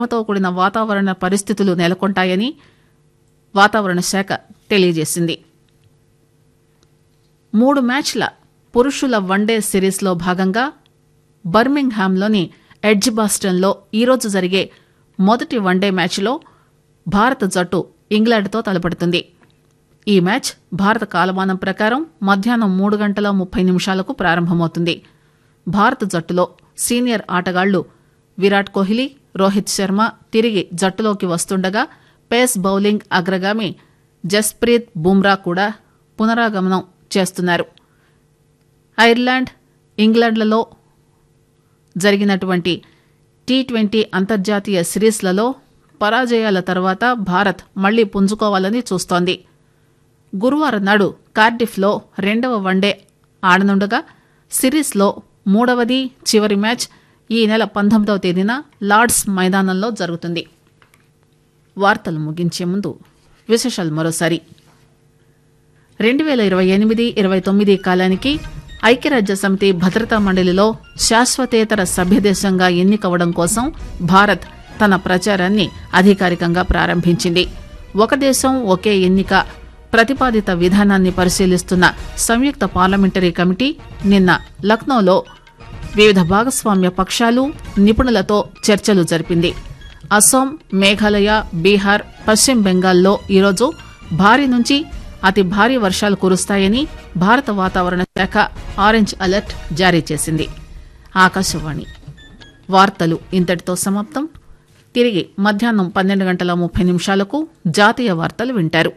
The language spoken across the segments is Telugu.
తో కూడిన వాతావరణ పరిస్థితులు నెలకొంటాయని వాతావరణ శాఖ తెలియజేసింది మూడు మ్యాచ్ల పురుషుల వన్డే సిరీస్లో భాగంగా బర్మింగ్హామ్లోని ఎడ్జ్బాస్టన్లో ఈరోజు జరిగే మొదటి వన్డే మ్యాచ్లో భారత జట్టు ఇంగ్లాండ్తో తలపడుతుంది ఈ మ్యాచ్ భారత కాలమానం ప్రకారం మధ్యాహ్నం మూడు గంటల ముప్పై నిమిషాలకు ప్రారంభమవుతుంది భారత జట్టులో సీనియర్ ఆటగాళ్లు విరాట్ కోహ్లీ రోహిత్ శర్మ తిరిగి జట్టులోకి వస్తుండగా పేస్ బౌలింగ్ అగ్రగామి జస్ప్రీత్ బుమ్రా కూడా పునరాగమనం చేస్తున్నారు ఐర్లాండ్ ఇంగ్లాండ్లలో జరిగినటువంటి టీ ట్వంటీ అంతర్జాతీయ సిరీస్లలో పరాజయాల తర్వాత భారత్ మళ్లీ పుంజుకోవాలని చూస్తోంది గురువారం నాడు కార్డిఫ్లో రెండవ వన్డే ఆడనుండగా సిరీస్లో మూడవది చివరి మ్యాచ్ ఈ నెల పంతొమ్మిదవ తేదీన లార్డ్స్ మైదానంలో జరుగుతుంది వార్తలు ముగించే ముందు విశేషాలు మరోసారి రెండు వేల ఇరవై ఎనిమిది ఇరవై తొమ్మిది కాలానికి ఐక్యరాజ్య సమితి భద్రతా మండలిలో శాశ్వతేతర సభ్యదేశంగా ఎన్నికవడం కోసం భారత్ తన ప్రచారాన్ని అధికారికంగా ప్రారంభించింది ఒక దేశం ఒకే ఎన్నిక ప్రతిపాదిత విధానాన్ని పరిశీలిస్తున్న సంయుక్త పార్లమెంటరీ కమిటీ నిన్న లక్నోలో వివిధ భాగస్వామ్య పక్షాలు నిపుణులతో చర్చలు జరిపింది అస్సాం మేఘాలయ బీహార్ పశ్చిమ బెంగాల్లో ఈరోజు భారీ నుంచి అతి భారీ వర్షాలు కురుస్తాయని భారత వాతావరణ శాఖ ఆరెంజ్ అలర్ట్ జారీ చేసింది ఆకాశవాణి వార్తలు ఇంతటితో సమాప్తం తిరిగి మధ్యాహ్నం పన్నెండు గంటల ముప్పై నిమిషాలకు జాతీయ వార్తలు వింటారు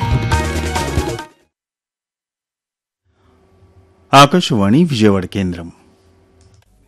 ఆకాశవాణి విజయవాడ కేంద్రం